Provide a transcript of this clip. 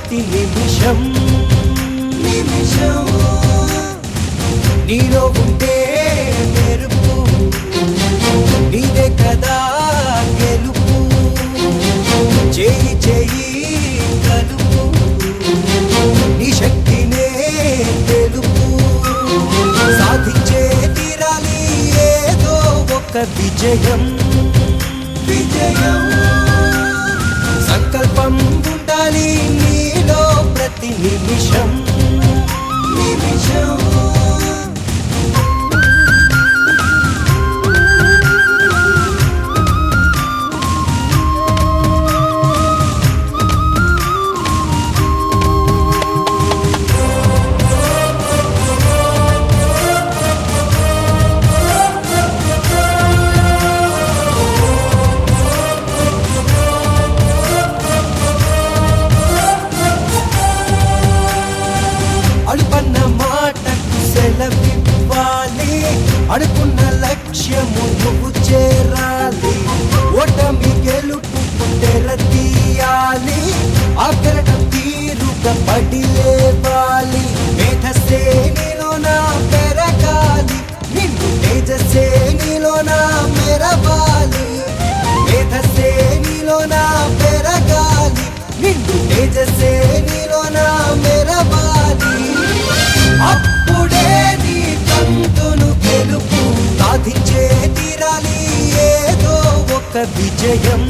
ప్రతి నిమిషం నిమిషం నీలో ఉంటే మెరుపు నీదే కదా గెలుపు చేయి చేయి కలుపు నీ శక్తినే తెలుపు సాధించే తీరాలి ఏదో ఒక విజయం విజయం సంకల్పం ఉండాలి నీలో ప్రతి నిమిషం నిమిషం అడుపన్న మాటకు సెలవివ్వాలి అడుకున్న లక్ష్యము నువ్వు చేరాలి ఓటమి గెలుపు తెర తీయాలి ఆకరటం తీరుగా పడి లేవాలి మేధస్సే నీలో నా పెరగాలి నిన్ను తేజస్సే నీలో నా మెరవాలి మేధస్సే నీలో నా పెరగాలి నిన్ను తేజస్సే నీలో నా మెరవాలి అప్పుడే నీ తంతును గెలుపు సాధించే తీరాలి ఏదో ఒక విజయం